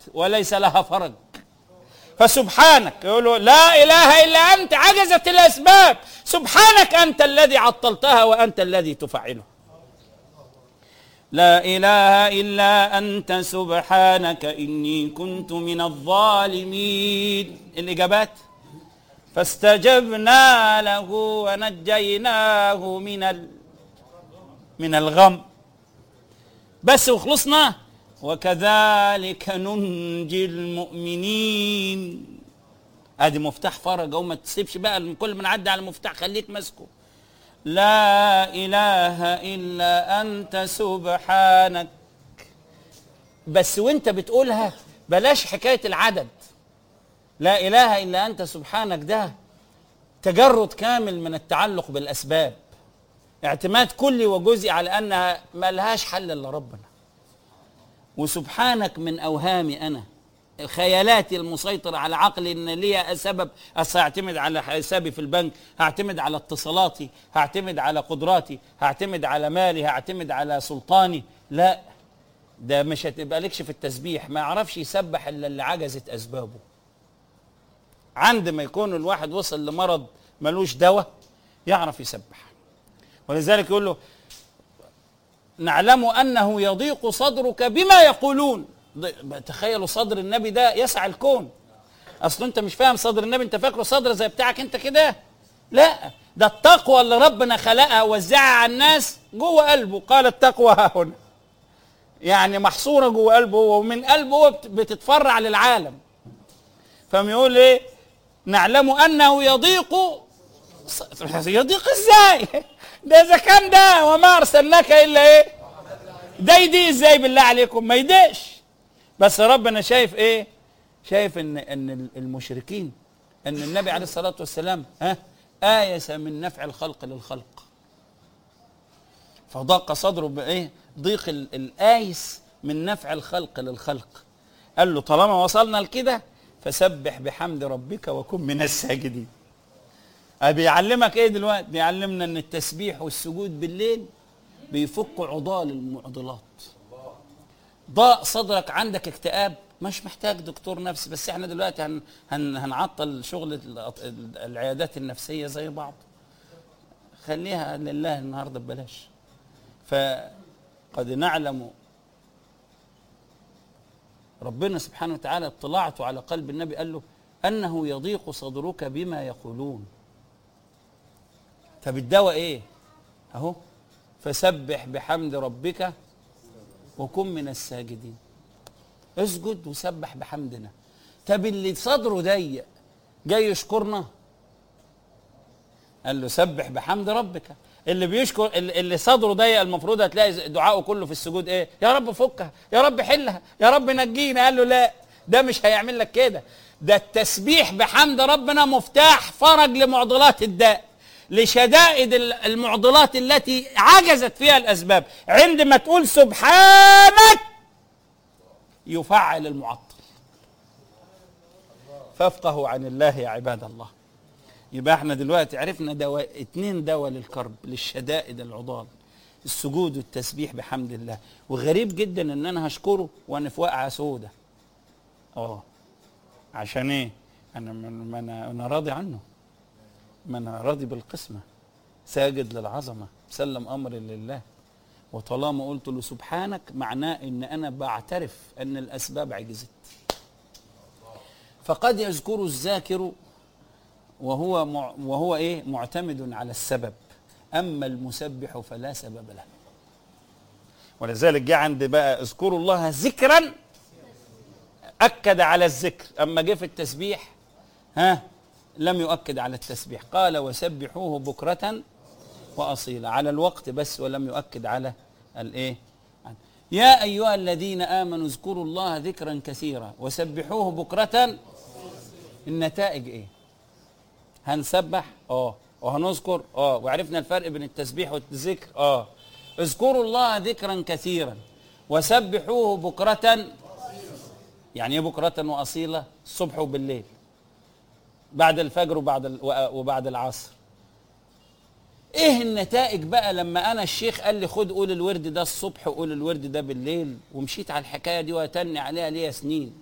وليس لها فرج فسبحانك يقولوا لا اله الا انت عجزت الاسباب سبحانك انت الذي عطلتها وانت الذي تفعله لا اله الا انت سبحانك اني كنت من الظالمين الاجابات فاستجبنا له ونجيناه من ال... من الغم بس وخلصنا وكذلك ننجي المؤمنين ادي مفتاح فرج وما تسيبش بقى كل ما نعدي على المفتاح خليك ماسكه لا اله الا انت سبحانك بس وانت بتقولها بلاش حكايه العدد لا اله الا انت سبحانك ده تجرد كامل من التعلق بالاسباب اعتماد كلي وجزئي على انها ما لهاش حل الا ربنا وسبحانك من اوهامي انا خيالاتي المسيطرة على عقلي ان ليا سبب اصل هعتمد على حسابي في البنك هعتمد على اتصالاتي هعتمد على قدراتي هعتمد على مالي هعتمد على سلطاني لا ده مش هتبقى لكش في التسبيح ما يعرفش يسبح الا اللي عجزت اسبابه عندما يكون الواحد وصل لمرض ملوش دواء يعرف يسبح ولذلك يقول له نعلم انه يضيق صدرك بما يقولون تخيلوا صدر النبي ده يسع الكون اصل انت مش فاهم صدر النبي انت فاكره صدر زي بتاعك انت كده لا ده التقوى اللي ربنا خلقها ووزعها على الناس جوه قلبه قال التقوى ها هنا يعني محصوره جوه قلبه هو ومن قلبه هو بتتفرع للعالم فم يقول ايه نعلم انه يضيق يضيق ازاي ده اذا كان ده وما ارسلناك الا ايه ده يضيق ازاي بالله عليكم ما يضيقش بس ربنا شايف ايه شايف ان ان المشركين ان النبي عليه الصلاه والسلام ها آيس من نفع الخلق للخلق فضاق صدره بايه ضيق الآيس من نفع الخلق للخلق قال له طالما وصلنا لكده فسبح بحمد ربك وكن من الساجدين بيعلمك ايه دلوقتي بيعلمنا ان التسبيح والسجود بالليل بيفك عضال المعضلات ضاق صدرك عندك اكتئاب مش محتاج دكتور نفسي بس احنا دلوقتي هن هن هنعطل شغل العيادات النفسيه زي بعض خليها لله النهارده ببلاش فقد نعلم ربنا سبحانه وتعالى اطلاعته على قلب النبي قال له انه يضيق صدرك بما يقولون طب الدواء ايه اهو فسبح بحمد ربك وكن من الساجدين اسجد وسبح بحمدنا طب اللي صدره ضيق جاي يشكرنا قال له سبح بحمد ربك اللي بيشكر اللي صدره ضيق المفروض هتلاقي دعائه كله في السجود ايه يا رب فكها يا رب حلها يا رب نجينا قال له لا ده مش هيعمل لك كده ده التسبيح بحمد ربنا مفتاح فرج لمعضلات الداء لشدائد المعضلات التي عجزت فيها الاسباب عندما تقول سبحانك يفعل المعطل فافقهوا عن الله يا عباد الله يبقى احنا دلوقتي عرفنا دواء اتنين دواء للكرب للشدائد العضال السجود والتسبيح بحمد الله وغريب جدا ان انا هشكره وانا في وقعه سودة اه عشان ايه انا ما انا انا راضي عنه ما انا راضي بالقسمه ساجد للعظمه سلم امري لله وطالما قلت له سبحانك معناه ان انا بعترف ان الاسباب عجزت فقد يذكر الذاكر وهو مع وهو ايه معتمد على السبب اما المسبح فلا سبب له ولذلك جه عند بقى اذكروا الله ذكرا اكد على الذكر اما جه في التسبيح ها لم يؤكد على التسبيح قال وسبحوه بكرة وأصيلا على الوقت بس ولم يؤكد على الايه يا أيها الذين آمنوا اذكروا الله ذكرا كثيرا وسبحوه بكرة النتائج ايه هنسبح اه وهنذكر اه وعرفنا الفرق بين التسبيح والذكر اه اذكروا الله ذكرا كثيرا وسبحوه بكرة يعني ايه بكرة وأصيلة الصبح وبالليل بعد الفجر وبعد وبعد العصر ايه النتائج بقى لما انا الشيخ قال لي خد قول الورد ده الصبح وقول الورد ده بالليل ومشيت على الحكايه دي واتني عليها ليا سنين